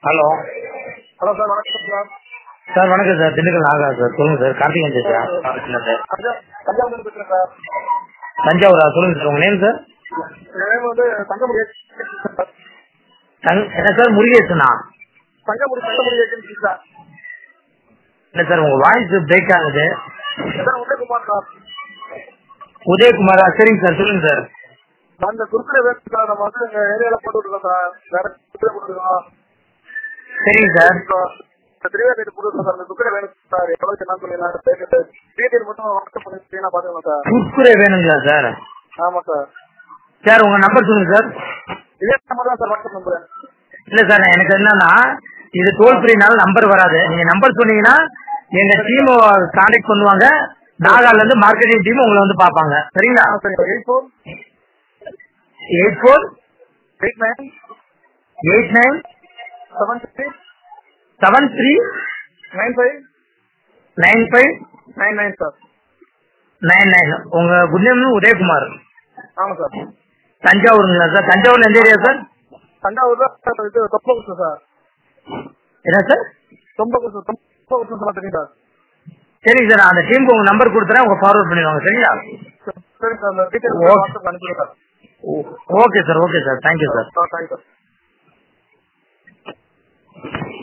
Hello hello sir வணக்கம் sir sir வணக்கம் sir Dindigul Naga sir சொல்லுங்க சார் கார்த்திகேயன் சார் சார் தஞ்சா- தஞ்சாவூர்ல பேசுறேன் சார் தஞ்சாவூரா சொல்லுங்க சார் உங்க நேம் சார் என் name வந்து தங்கமுடி தங்- என்ன சார் முருகேசனா தங்கமுடி தங்கமுடி ஏஜென்சி சார் இல்ல சார் உங்க வாய்ஸ் பிரேக் ஆகுது சார் உதயகுமார் சார் உதயகுமாரா சரிங்க சார் சொல்லுங்க சார் நான் இந்த குறுக்கடை வேணும் சார் நம்ம வந்து எங்க ஏரியால போட்டு விட்டுருக்கோம் சார் வேற குறுக்கடை போட்டுருக்கோம் சரிங்க சார் இந்த திருவேற்காடு போட்டுருக்கோம் சார் இந்த குறுக்கடை வேணும் சார் எவ்வளவு என்ன சொல்லி டீட்டெயில் மட்டும் வாட்ஸ்அப் பண்ணி நான் பாத்துக்கலாம் சார் குர்குரே வேணுங்களா சார் ஆமா சார் சார் உங்க நம்பர் சொல்லுங்க சார் இதே நம்பர் தான் சார் வாட்ஸ்அப் நம்பர் இல்ல சார் எனக்கு என்னன்னா இது டோல் ஃப்ரீனால நம்பர் வராது நீங்க நம்பர் சொன்னீங்கன்னா எங்க டீம் கான்டாக்ட் பண்ணுவாங்க நாகால இருந்து மார்க்கெட்டிங் டீம் உங்களை வந்து பாப்பாங்க சரிங்களா சரி eight four eight four eight nine eight nine seven six seven three nine five nine five nine nine sir nine nine உங்க குட் நேம் உதயகுமார் ஆமா சார் தஞ்சாவூருங்களா சார் தஞ்சாவூர்ல எந்த ஏரியா சார் தஞ்சாவூர்ல இது தொப்பகுசம் சார் என்ன சார் தொம்பகுசம் தொம்பகுசம் சொல்ல தெரியும் சார் சரிங்க சார் அந்த டீமுக்கு உங்க நம்பர் கொடுத்துறேன் உங்க ஃபார்வர்ட் பண்ணிடுவாங்க சரிங்களா சரி சார் அந்த டீட்டெயில் Okay. வாட்ஸ்அப் அனுப்பிடுங்க sir okay sir okay sir thank you sir thank you sir